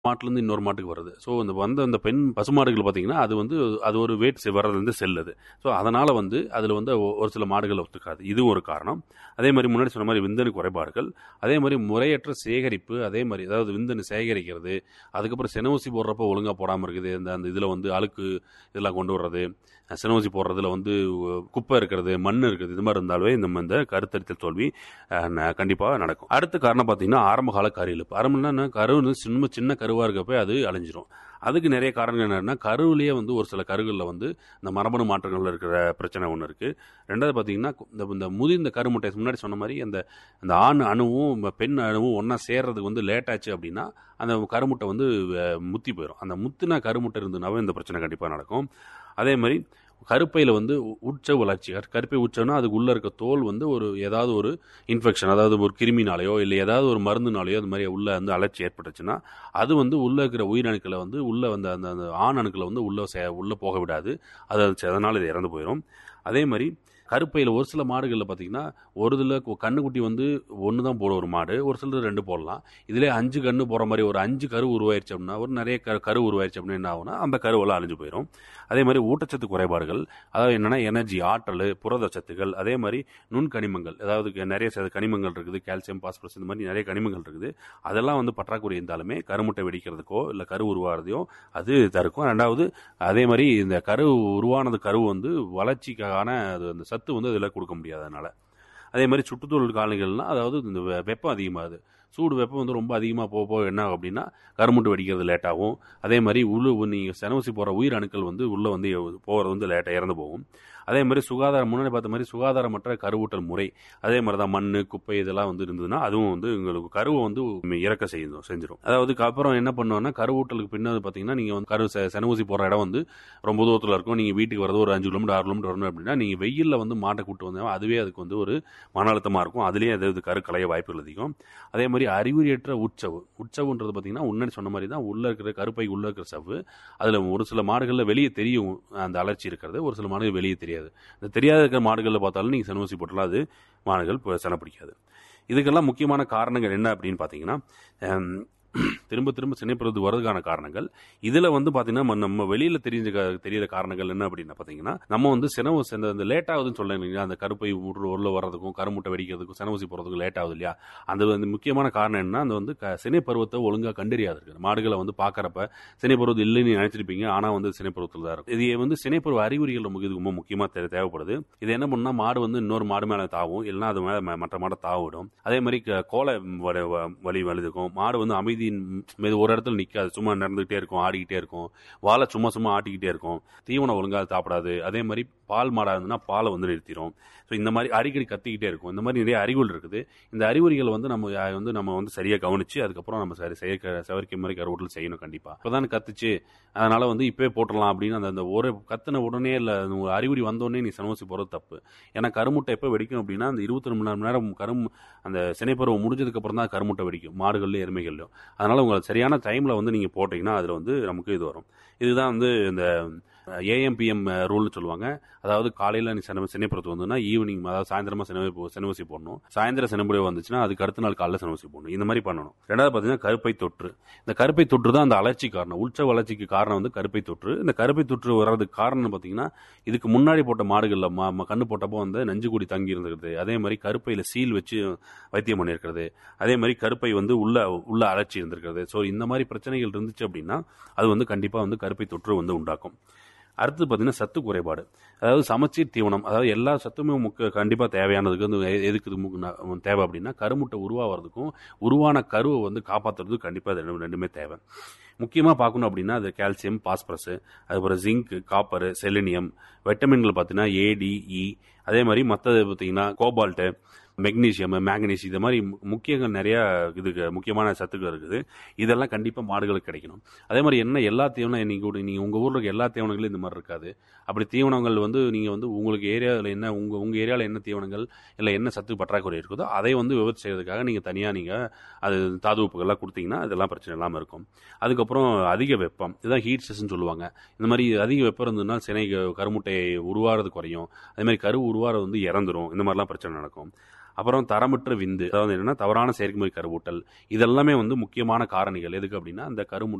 மாட்டுலேருந்து இன்னொரு மாட்டுக்கு வருது ஸோ இந்த வந்த அந்த பெண் பசுமாடுகள் பார்த்தீங்கன்னா அது வந்து அது ஒரு வெயிட் வர்றது வந்து செல்லுது ஸோ அதனால் வந்து அதில் வந்து ஒ- ஒரு சில மாடுகள் ஒத்துக்காது இது ஒரு காரணம் அதே மாதிரி முன்னாடி சொன்ன மாதிரி விந்தணு குறைபாடுகள் அதே மாதிரி முறையற்ற சேகரிப்பு அதே மாதிரி அதாவது விந்தணு சேகரிக்கிறது அதுக்கப்புறம் செனவூசி போடுறப்ப ஒழுங்காக போடாமல் இருக்குது இந்த அந்த இதில் வந்து அழுக்கு இதெல்லாம் கொண்டு வர்றது செனவூசி போடுறதுல வந்து உ- குப்பை இருக்கிறது மண் இருக்குது இது மாதிரி இருந்தாலே நம்ம இந்த கருத்தரித்தல் தோல்வி கண்டிப்பாக நடக்கும் அடுத்த காரணம் பார்த்தீங்கன்னா ஆரம்பகால கரு இழுப்பு ஆரம்பம்னா கரு வந்து சின்ன சின்ன கருவாக இருக்கப்ப அது அழிஞ்சிரும் அதுக்கு நிறைய காரணங்கள் என்னன்னா கருவிலேயே வந்து ஒரு சில கருகளில் வந்து இந்த மரபணு மாற்றங்கள் இருக்கிற பிரச்சனை ஒன்று இருக்குது ரெண்டாவது பார்த்தீங்கன்னா இந்த இந்த முதிர்ந்த கருமுட்டை முன்னாடி சொன்ன மாதிரி அந்த அந்த ஆண் அணுவும் ம- பெண் அணுவும் ஒன்றா சேர்றதுக்கு வந்து லேட் ஆச்சு அப்படின்னா அந்த கருமுட்டை வந்து அஹ், முத்தி போயிடும் அந்த முத்தின கருமுட்டை இருந்ததுனாவே இந்த பிரச்சனை கண்டிப்பாக நடக்கும் அதே மாதிரி கருப்பையில் வந்து உ- உச்ச வளர்ச்சி கரு- கருப்பை உச்சம்னா அதுக்கு உள்ளே இருக்க தோல் வந்து ஒரு ஏதாவது ஒரு இன்ஃபெக்ஷன் அதாவது ஒரு கிருமினாலேயோ இல்லை ஏதாவது ஒரு மருந்துனாலேயோ அது மாதிரி உள்ள வந்து அலர்ச்சி ஏற்பட்டுச்சுன்னா அது வந்து உள்ளே இருக்கிற உயிரணுக்களை வந்து உள்ளே வந்து அந்த அந்த ஆண் அணுக்களை வந்து உள்ளே சே உள்ளே போக விடாது அது அது- அதனால இது இறந்து போயிடும் அதே மாதிரி கருப்பையில் ஒரு சில மாடுகளில் பார்த்தீங்கன்னா ஒரு இதில் கண்ணுக்குட்டி வந்து ஒன்று தான் போடும் ஒரு மாடு ஒரு சிலது ரெண்டு போடலாம் இதிலே அஞ்சு கன்று போகிற மாதிரி ஒரு அஞ்சு கரு உருவாயிருச்சு அப்படின்னா ஒரு நிறைய கரு கரு உருவாயிருச்சு அப்படின்னா என்ன ஆகும்னா அந்த கருவெல்லாம் அழிஞ்சு போயிடும் அதே மாதிரி ஊட்டச்சத்து குறைபாடுகள் அதாவது என்னென்னா எனர்ஜி ஆற்றல் புரதச்சத்துக்கள் அதே மாதிரி நுண்கனிமங்கள் அதாவது க- நிறைய ச- கனிமங்கள் இருக்குது கால்சியம் பாஸ்பரஸ் இந்த மாதிரி நிறைய கனிமங்கள் இருக்குது அதெல்லாம் வந்து பற்றாக்குறை இருந்தாலுமே கருமுட்டை வெடிக்கிறதுக்கோ இல்லை கரு உருவாகிறதையோ அது தடுக்கும் ரெண்டாவது அதே மாதிரி இந்த கரு உருவானது கரு வந்து வளர்ச்சிக்கான அது அந்த சத்து வந்து அதில் கொடுக்க முடியாது அதனால அதே மாதிரி சுற்றுச்சூழல் காலனிகள்னா அதாவது இந்த வெ- வெப்பம் அதிகமாகுது சூடு வெப்பம் வந்து ரொம்ப அதிகமாக போக போக என்ன ஆகும் அப்படின்னா கருமுட்டு வெடிக்கிறது லேட் ஆகும் அதே மாதிரி உள்ள நீங்கள் செனவசி போகிற உயிர் அணுக்கள் வந்து உள்ளே வந்து போகிறது வந்து லேட்டாக இறந்து போகும் அதே மாதிரி சுகாதாரம் முன்னாடி பார்த்த மாதிரி சுகாதாரமற்ற கருவூட்டல் முறை அதே மாதிரி தான் மண் குப்பை இதெல்லாம் வந்து இருந்ததுன்னா அதுவும் வந்து உங்களுக்கு கருவை வந்து இறக்க செய்யும் செஞ்சிடும் அதாவது அப்புறம் என்ன பண்ணுவோம்னா கருவூட்டலுக்கு பின்னாடி பார்த்தீங்கன்னா நீங்கள் வந்து கரு செ- செனவூசி போகிற இடம் வந்து ரொம்ப தூரத்தில் இருக்கும் நீங்கள் வீட்டுக்கு வரது ஒரு அஞ்சு கிலோமீட்டர் ஆறு கிலோமீட்டர் வரணும் அப்படின்னா நீங்கள் வெயிலில் வந்து மாட்டை கூட்டு வந்தால் அதுவே அதுக்கு வந்து ஒரு மன அழுத்தமாக இருக்கும் அதுலேயே அது கரு களைய வாய்ப்புகள் அதிகம் அதே மாதிரி அறிகுறியற்ற உட்சவு உட்சவுன்றது பார்த்தீங்கன்னா முன்னாடி சொன்ன மாதிரி தான் உள்ளே இருக்கிற கருப்பை உள்ளே இருக்கிற சவ்வு அதில் ஒரு சில மாடுகளில் வெளியே தெரியும் அந்த அலர்ச்சி இருக்கிறது ஒரு சில மாடுகள் வெளியே தெரியாது இந்த தெரியாத இருக்கிற மாடுகளில் பார்த்தாலும் நீங்கள் செனவூசி போட்டாலும் அது மாடுகள் இப்போ செனை பிடிக்காது இதுக்கெல்லாம் முக்கியமான காரணங்கள் என்ன அப்படின்னு பார்த்தீங்கன்னா ஹம், திரும்ப திரும்ப சினைப்படுறது வரதுக்கான காரணங்கள் இதில் வந்து பார்த்தீங்கன்னா நம்ம- நம்ம வெளியில் தெரிஞ்ச க- தெரியாத காரணங்கள் என்ன அப்படின்னு பார்த்தீங்கன்னா நம்ம வந்து சினவு இந்த இந்த லேட் ஆகுதுன்னு சொல்ல இல்லைங்களா அந்த கருப்பை உரு உள்ள வர்றதுக்கும் கருமுட்டை வெடிக்கிறதுக்கும் சினவசி போகிறதுக்கும் லேட் ஆகுது இல்லையா அந்த வந்து முக்கியமான காரணம் என்ன அந்த வந்து க- சினை பருவத்தை ஒழுங்காக கண்டறியாது இருக்கு மாடுகளை வந்து பார்க்கறப்ப சினை பருவம் இல்லைன்னு நினைச்சிருப்பீங்க ஆனால் வந்து சினை பருவத்தில் தான் இருக்கும் இது வந்து சினை பருவ அறிகுறிகள் நமக்கு இது ரொம்ப முக்கியமாக தேவைப்படுது இது என்ன பண்ணா மாடு வந்து இன்னொரு மாடு மேலே தாவும் இல்லைன்னா அது மேலே மற்ற மாடை தாவிடும் அதே மாதிரி க- கோலை வ- வ- வலி வலுதுக்கும் மாடு வந்து அமைதியின் மீது ஒரு இடத்துல நிற்காது சும்மா நடந்துகிட்டே இருக்கும் ஆடிக்கிட்டே இருக்கும் வாழை சும்மா சும்மா ஆட்டிக்கிட்டே இருக்கும் தீவனம் ஒழுங்காக சாப்பிடாது அதே மாதிரி பால் மாடாக இருந்ததுன்னா பாலை வந்து நிறுத்திடும் ஸோ இந்த மாதிரி அடிக்கடி கத்திக்கிட்டே இருக்கும் இந்த மாதிரி நிறைய அறிகுறி இருக்குது இந்த அறிகுறிகள் வந்து நம்ம அஹ், வந்து நம்ம வந்து சரியாக கவனிச்சு அதுக்கப்புறம் நம்ம சரி செய்ய சவரிக்கை மாதிரி கருவூட்டல் செய்யணும் கண்டிப்பாக இப்போ தான் கத்துச்சு அதனால வந்து இப்போவே போட்டுடலாம் அப்படின்னு அந்த அந்த ஒரு கத்தின உடனே இல்லை ஒரு அறிகுறி வந்தோடனே நீ சனவசி போகிறது தப்பு ஏன்னா கருமுட்டை எப்போ வெடிக்கும் அப்படின்னா அந்த இருபத்தி ரெண்டு மணி நேரம் கரும் அந்த சினைப்பருவம் முடிஞ்சதுக்கு அப்புறம் தான் கருமுட்டை வெடிக்கும் மாடுகள்லையும் எருமைகள்லையும் அதனால உங்களை சரியான டைமில் வந்து நீங்கள் போட்டிங்கன்னா அதில் வந்து நமக்கு இது வரும் இதுதான் வந்து இந்த ஏஎம்பிஎம் ரூல்னு சொல்லுவாங்க அதாவது காலையில் நீ சின சினைப்புறத்து வந்ததுன்னா ஈவினிங் அதாவது சாயந்தரமாக சினவை சினவசி போடணும் சாயந்தரம் சினமுறை வந்துச்சுன்னா அதுக்கு அடுத்த நாள் காலையில் சினவசி போடணும் இந்த மாதிரி பண்ணணும் ரெண்டாவது பார்த்தீங்கன்னா கருப்பை தொற்று இந்த கருப்பை தொற்று தான் அந்த அலர்ச்சி காரணம் உச்ச வளர்ச்சிக்கு காரணம் வந்து கருப்பை தொற்று இந்த கருப்பை தொற்று வர்றதுக்கு காரணம் பார்த்தீங்கன்னா இதுக்கு முன்னாடி போட்ட மாடுகளில் மா ம- கண்ணு போட்டப்போ வந்து நெஞ்சுக்குடி தங்கி இருந்திருக்குது அதே மாதிரி கருப்பையில் சீல் வச்சு வைத்தியம் பண்ணியிருக்கிறது அதே மாதிரி கருப்பை வந்து உள்ள உள்ள அலர்ச்சி இருந்திருக்கிறது ஸோ இந்த மாதிரி பிரச்சனைகள் இருந்துச்சு அப்படின்னா அது வந்து கண்டிப்பாக வந்து கருப்பை தொற்று வந்து உண்டாக்கும் அடுத்து பார்த்தீங்கன்னா சத்து குறைபாடு அதாவது சமச்சீர் தீவனம் அதாவது எல்லா சத்துமே முக்க கண்டிப்பாக தேவையானதுக்கு வந்து எ- எதுக்கு இது முக்கு- ந- தேவை அப்படின்னா கருமுட்டை உருவாகிறதுக்கும் உருவான கருவை வந்து காப்பாற்றுறதுக்கு கண்டிப்பாக அது ரெண்டு- ரெண்டுமே தேவை முக்கியமாக பார்க்கணும் அப்படின்னா அது கால்சியம் பாஸ்பரஸ் அதுக்கப்புறம் ஜிங்க் காப்பர் செலினியம் வைட்டமின்கள் பார்த்தீங்கன்னா ஏடி இ அதே மாதிரி மற்றது பார்த்தீங்கன்னா கோபால்ட்டு மெக்னீசியம் மேங்கனீஸ் இது மாதிரி மு- முக்கியங்கள் நிறைய இதுக்கு முக்கியமான சத்துக்கள் இருக்குது இதெல்லாம் கண்டிப்பாக மாடுகளுக்கு கிடைக்கணும் அதே மாதிரி என்ன எல்லா தீவனம் நீங்கள் நீங்கள் உங்கள் ஊரில் இருக்க எல்லா தீவனங்களும் இந்த மாதிரி இருக்காது அப்படி தீவனங்கள் வந்து நீங்கள் வந்து உங்களுக்கு ஏரியாவில் என்ன உங்கள் உங்கள் ஏரியாவில் என்ன தீவனங்கள் இல்லை என்ன சத்து பற்றாக்குறை இருக்குதோ அதை வந்து விவசாயம் செய்யறதுக்காக நீங்கள் தனியாக நீங்கள் அது தாது உப்புகள்லாம் கொடுத்தீங்கன்னா இதெல்லாம் பிரச்சனை இல்லாமல் இருக்கும் அதுக்கப்புறம் அதிக வெப்பம் இதுதான் ஹீட் ஸ்ட்ரெஸ்ன்னு சொல்லுவாங்க இந்த மாதிரி அதிக வெப்பம் இருந்ததுன்னா சினை க- கருமுட்டை உருவாகிறது குறையும் அதே மாதிரி கரு உருவாகிறது வந்து இறந்துரும் இந்த மாதிரிலாம் பிரச்சனை நடக்கும் அப்புறம் தரமற்ற விந்து அதாவது என்னன்னா தவறான செயற்கைமுறை கருவூட்டல் இதெல்லாமே வந்து முக்கியமான காரணிகள் எதுக்கு அப்படின்னா அந்த கருமுட்டை